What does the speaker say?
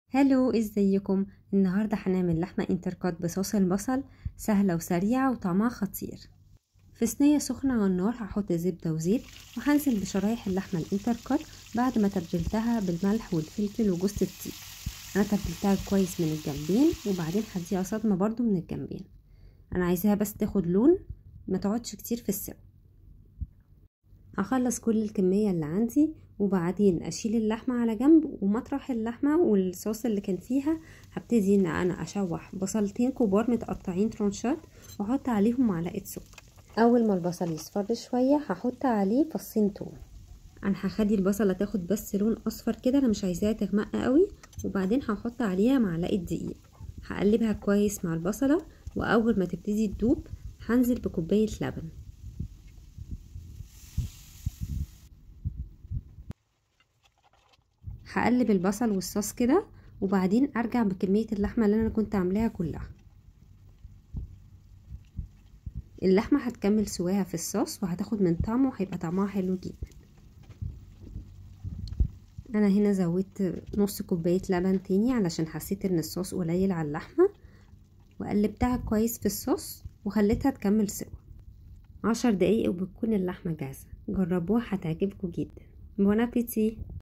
هلو ازيكم النهاردة هنعمل لحمة انتركوت بصوص البصل سهلة وسريعة وطعمها خطير في صينية سخنة على النار هحط زبدة وزيت وهنزل بشرايح اللحمة الانتركوت بعد ما تبلتها بالملح والفلفل وجوز الطيب انا تبلتها كويس من الجنبين وبعدين هديها صدمة برضو من الجنبين انا عايزاها بس تاخد لون ما تقعدش كتير في السوا هخلص كل الكمية اللي عندي وبعدين اشيل اللحمة على جنب ومطرح اللحمة والصوص اللي كان فيها هبتدي ان انا اشوح بصلتين كبار متقطعين ترونشات واحط عليهم معلقة سكر اول ما البصل يصفر شوية هحط عليه فصين توم انا هخلي البصلة تاخد بس لون اصفر كده انا مش عايزاها تغمق قوي وبعدين هحط عليها معلقة دقيق هقلبها كويس مع البصلة واول ما تبتدي تدوب هنزل بكوباية لبن هقلب البصل والصوص كده وبعدين ارجع بكمية اللحمة اللي انا كنت عاملاها كلها اللحمة هتكمل سواها في الصوص وهتاخد من طعمه وهيبقى طعمها حلو جدا انا هنا زودت نص كوباية لبن تاني علشان حسيت ان الصوص قليل على اللحمة وقلبتها كويس في الصوص وخليتها تكمل سوا عشر دقايق وبتكون اللحمة جاهزة جربوها هتعجبكم جدا بون ابيتي